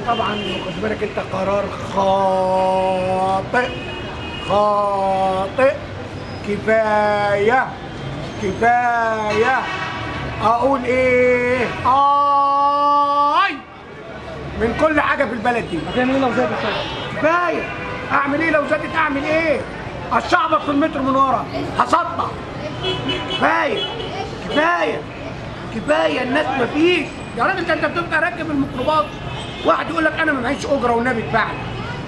طبعا خد بالك انت قرار خاطئ خاطئ كفايه كفايه اقول ايه اي من كل حاجه في البلد دي هتعمل ايه لو زادت طيب؟ كفايه اعمل ايه لو زادت اعمل ايه الشعبط في المترو من ورا هسطع كفايه كفايه كفايه الناس ما فيش يا راجل ده انت بتبقى راكب الميكروباص واحد يقول لك انا ما معيش اجره والنبي ادفع لي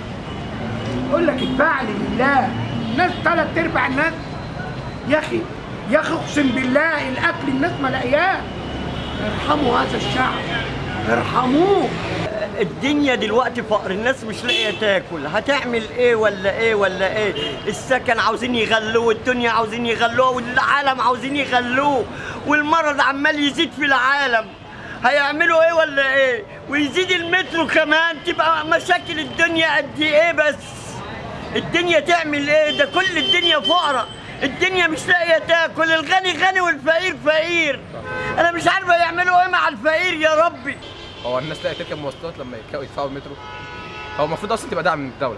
يقول لك ادفع لي لله الناس ثلاث ارباع الناس يا اخي يا اخي اقسم بالله الاكل الناس ما لاقياه ارحموا هذا الشعب ارحموه الدنيا دلوقتي فقر الناس مش لاقيه تاكل هتعمل ايه ولا ايه ولا ايه السكن عاوزين يغلوه والدنيا عاوزين يغلوه والعالم عاوزين يغلوه والمرض عمال يزيد في العالم هيعملوا ايه ولا ايه ويزيد المترو كمان تبقى مشاكل الدنيا قد ايه بس الدنيا تعمل ايه ده كل الدنيا فقرة الدنيا مش لاقيه تاكل الغني غني والفقير فقير انا مش عارفه يعملوا ايه مع الفقير يا ربي هو الناس لاقيه تركب مواصلات لما يتكا- يدفعوا المترو هو المفروض اصلا تبقى دعم من الدوله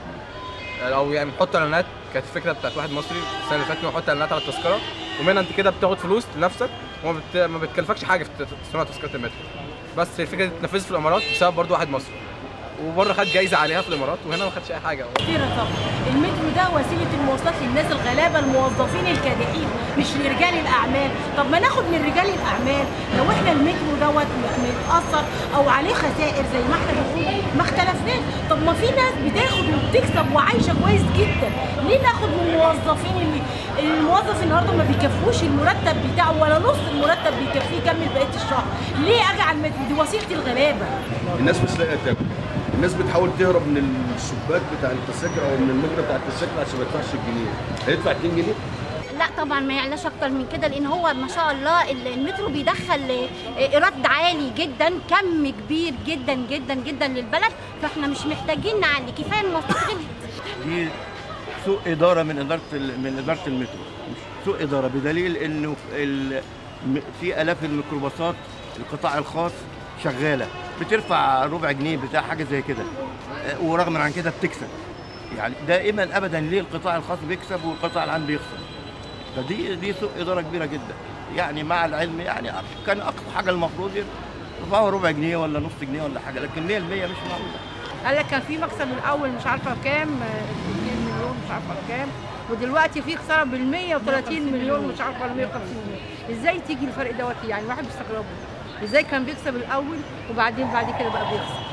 او يعني نحط اعلانات كانت الفكره بتاعت واحد مصري السنه اللي فاتت نحط اعلانات على التذكره ومنها انت كده بتاخد فلوس لنفسك وما بت... ما بتكلفكش حاجه في صناعه تذكره المترو بس الفكره دي اتنفذت في الامارات بسبب برضو واحد مصري وبره خد جايزه عليها في الامارات وهنا ما خدش اي حاجه كتيرة طبعا المترو ده وسيله المواصلات للناس الغلابه الموظفين الكادحين مش لرجال الاعمال طب ما ناخد من رجال الاعمال لو احنا المترو دوت متاثر او عليه خسائر زي ما احنا بنقول ما اختلفناش طب ما في ناس بتاخد وبتكسب وعايشه كويس جدا ليه ناخد من الموظفين اللي الموظف النهارده ما بيكفوش المرتب بتاعه ولا نص المرتب بيكفيه يكمل بقيه الشهر ليه اجي على المترو دي وسيله الغلابه الناس مش لاقيه تاكل الناس بتحاول تهرب من الشباك بتاع التذاكر او من المجرى بتاع التذاكر عشان ما يدفعش الجنيه هيدفع 2 جنيه لا طبعا ما يعلاش اكتر من كده لان هو ما شاء الله المترو بيدخل ايراد عالي جدا كم كبير جدا جدا جدا للبلد فاحنا مش محتاجين نعلي كفايه المواصلات غلت دي سوء اداره من اداره ال- من اداره المترو سوء اداره بدليل انه ال- م- في الاف الميكروباصات القطاع الخاص شغاله بترفع ربع جنيه بتاع حاجه زي كده آه، ورغم عن كده بتكسب يعني دائما ابدا ليه القطاع الخاص بيكسب والقطاع العام بيخسر فدي دي سوء اداره كبيره جدا يعني مع العلم يعني كان اقصى حاجه المفروض يرفعوا ربع جنيه ولا نص جنيه ولا حاجه لكن 100% مش معقوله قال لك كان في مكسب الاول مش عارفه بكام آه، 2 مليون مش عارفه بكام ودلوقتي في خساره بال 130 مليون مش عارفه ال 150 مليون ازاي تيجي الفرق دوت يعني واحد بيستغربه ازاي كان بيكسب الاول وبعدين بعد كده بقى بيخسر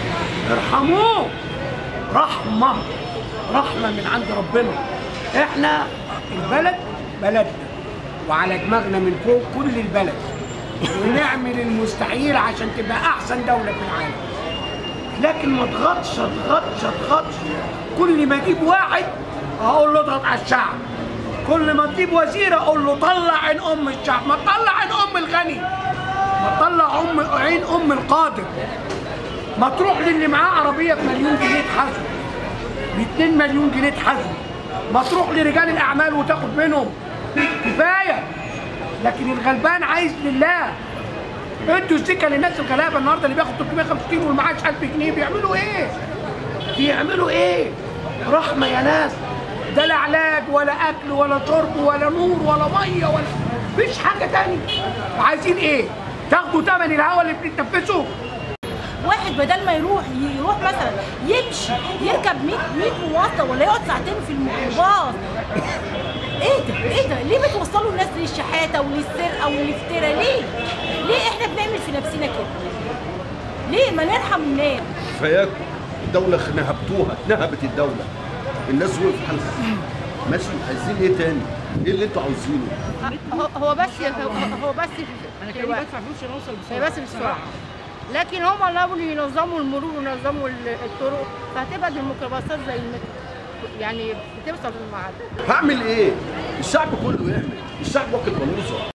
ارحموه رحمة رحمة من عند ربنا احنا البلد بلدنا وعلى دماغنا من فوق كل البلد ونعمل المستحيل عشان تبقى احسن دولة في العالم لكن ما اضغطش اضغطش اضغطش كل ما اجيب واحد اقول له اضغط على الشعب كل ما تجيب وزير اقول له طلع عين ام الشعب ما تطلع عين ام الغني ما تطلع ام عين ام القادر ما تروح للي معاه عربيه بمليون جنيه تحاسبه ب 2 مليون جنيه تحاسبه ما تروح لرجال الاعمال وتاخد منهم كفايه لكن الغلبان عايز لله ادوا السكه للناس الغلابه النهارده اللي بياخد 350 واللي معاش 1000 جنيه بيعملوا ايه؟ بيعملوا ايه؟ رحمه يا ناس ده لا علاج ولا اكل ولا شرب ولا نور ولا ميه ولا مفيش حاجه تانية عايزين ايه؟ تاخدوا ثمن الهواء اللي بتتنفسه واحد بدل ما يروح يروح مثلا يمشي يركب 100 100 مواصله ولا يقعد ساعتين في الميكروباص ايه ده ايه ده ليه بتوصلوا الناس للشحاته وللسرقه والافتراء ليه ليه احنا بنعمل في نفسنا كده ليه ما نرحم الناس كفاياكم الدوله نهبتوها نهبت الدوله الناس وقفت حالها ماشي عايزين ايه تاني؟ ايه اللي انتوا عاوزينه؟ هو هو بس هو بس انا كده بدفع فلوس عشان اوصل بسرعه بس بسرعه لكن هم لو ينظموا المرور وينظموا الطرق فهتبقى دي الميكروباصات زي المترو يعني بتوصل في الميعاد هعمل ايه؟ الشعب كله يعمل الشعب واكل بلوزه